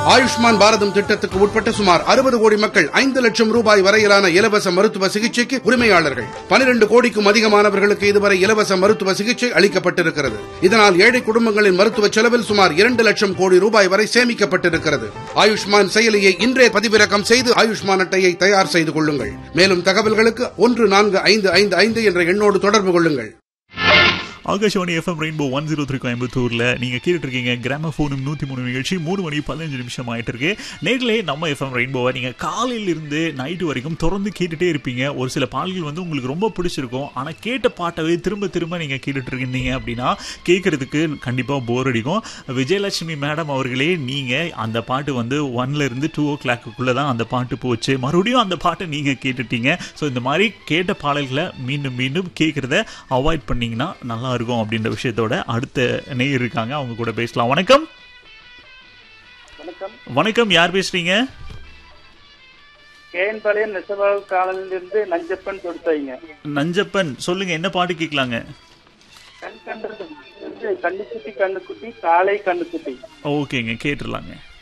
ஆயுஷ்மான் பாரதம் திட்டத்துக்கு உட்பட்ட சுமார் அறுபது கோடி மக்கள் ஐந்து லட்சம் ரூபாய் வரையிலான இலவச மருத்துவ சிகிச்சைக்கு உரிமையாளர்கள் பனிரெண்டு கோடிக்கும் அதிகமானவர்களுக்கு இதுவரை இலவச மருத்துவ சிகிச்சை அளிக்கப்பட்டிருக்கிறது இதனால் ஏழை குடும்பங்களின் மருத்துவ செலவில் சுமார் இரண்டு லட்சம் கோடி ரூபாய் வரை சேமிக்கப்பட்டிருக்கிறது ஆயுஷ்மான் செயலியை இன்றே பதிவிறக்கம் செய்து ஆயுஷ்மான் அட்டையை தயார் செய்து கொள்ளுங்கள் மேலும் தகவல்களுக்கு ஒன்று நான்கு ஐந்து ஐந்து ஐந்து என்ற எண்ணோடு தொடர்பு கொள்ளுங்கள் Akashvani FM Rainbow one zero three கோயம்புத்தூர்ல நீங்க கேட்டுட்டு இருக்கீங்க கிராம போனும் நூத்தி மூணு நிகழ்ச்சி மூணு மணி பதினஞ்சு நிமிஷம் ஆயிட்டு இருக்கு நேரிலே நம்ம எஃப்எம் ரெயின்போவை நீங்க காலையில இருந்து நைட்டு வரைக்கும் தொடர்ந்து கேட்டுட்டே இருப்பீங்க ஒரு சில பாடல்கள் வந்து உங்களுக்கு ரொம்ப பிடிச்சிருக்கும் ஆனா கேட்ட பாட்டவே திரும்ப திரும்ப நீங்க கேட்டுட்டு இருந்தீங்க அப்படின்னா கேட்கறதுக்கு கண்டிப்பா போர் அடிக்கும் விஜயலட்சுமி மேடம் அவர்களே நீங்க அந்த பாட்டு வந்து ஒன்ல இருந்து டூ ஓ கிளாக்குள்ள தான் அந்த பாட்டு போச்சு மறுபடியும் அந்த பாட்டை நீங்க கேட்டுட்டீங்க ஸோ இந்த மாதிரி கேட்ட பாடல்களை மீண்டும் மீண்டும் கேட்கறத அவாய்ட் பண்ணீங்கன்னா நல்லா இருக்கும் அப்படின்ற விஷயத்தோட அடுத்த நேயர் இருக்காங்க அவங்க கூட பேசலாம் வணக்கம் வணக்கம் வணக்கம் யார் பேசுறீங்க கேஎன்பாளையம் நெசவாளர் காலனிலிருந்து நஞ்சப்பன் கொடுத்தாங்க நஞ்சப்பன் சொல்லுங்க என்ன பாட்டு கேட்கலாங்க கண் கண்டது வந்து கண்ணுக்குட்டி கண்ணுக்குட்டி காலை கண்ணுக்குட்டி ஓகேங்க கேட்டுடலாங்க